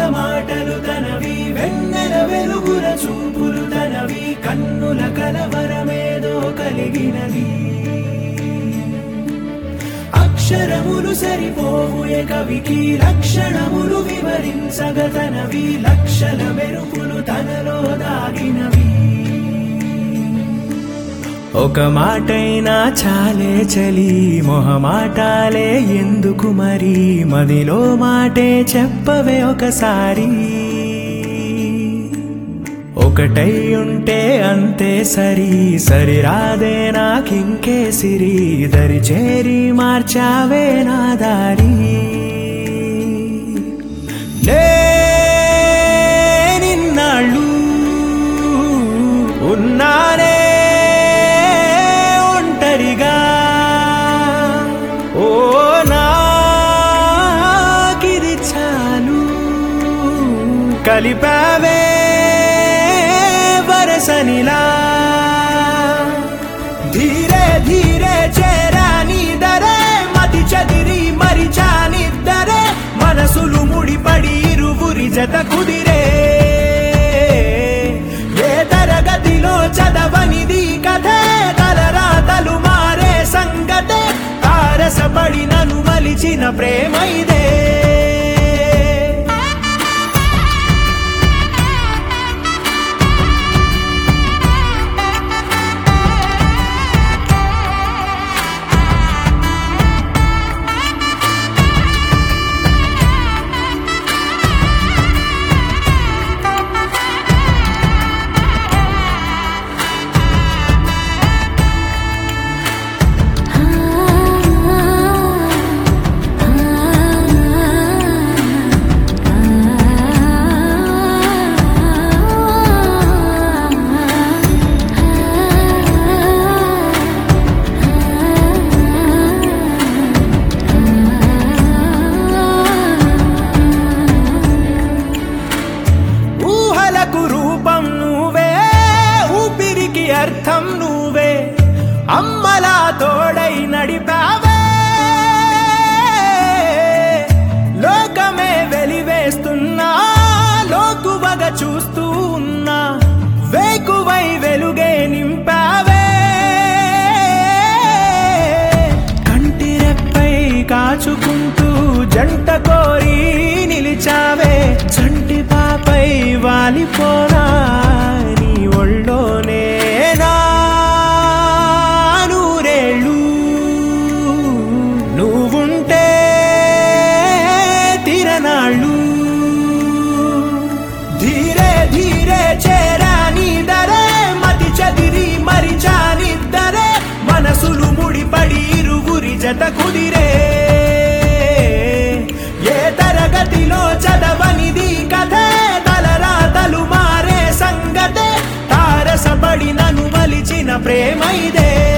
మాటలు తనవి వెన్నెల వెలుగుల చూపులు తనవి కన్నుల కలవరమేదో కలిగినది అక్షరములు సరిపోవు ఏ కవికి లక్షణములు వివరించగతనవి లక్షల మెరుపులు తనలో దాగినవి ఒక మాటైనా చాలే చలి మొహమాటాలే ఎందుకు మరి మదిలో మాటే చెప్పవే ఒకసారి ఒకటై ఉంటే అంతే సరి సరిరాదే నాకింకే సిరి దరి చేరి మార్చావే నా దారి నే నిన్నాళ్ళు ఉన్నానే ఒంటరిగా ఓ నాకిది చాలు కలిపావే వరసనిలా ధీరే ధీరే చేరాని దరే మతి చదిరి మరిచానిద్దరే మనసులు ముడిపడి ఇరువురి జత కుదిరే ఏ తరగతిలో చదవనిది కథే తలరాతలు మారే సంగతే తారసపడి నన్ను మలిచిన ప్రేమ ఇదే ఊహలకు రూపం నువ్వే ఊపిరికి అర్థం నువ్వే అమ్మలా తోడై నడిపావే లోకమే వెలివేస్తున్నా లోకువగా చూస్తూ ఉన్నా వేకువై వెలుగే నింపావే కంటి రెప్పై కాచుకుంటూ జంట కోరి నిలిచావే చంటి పాపై వాలిపోనా నీ ఒళ్ళోనే నా నూరేళ్ళు నువ్వుంటే తిరనాళ్ళు ధీరే ధీరే చేరాని దరే మతి చదిరి మరిచానిద్దరే మనసులు ముడిపడి ఇరువురి జత కుదిరే ఏ తరగతిలో చదవనిది కథే తలరాతలు మారే సంగతే తారసపడి నన్ను మలిచిన ప్రేమ ఇదే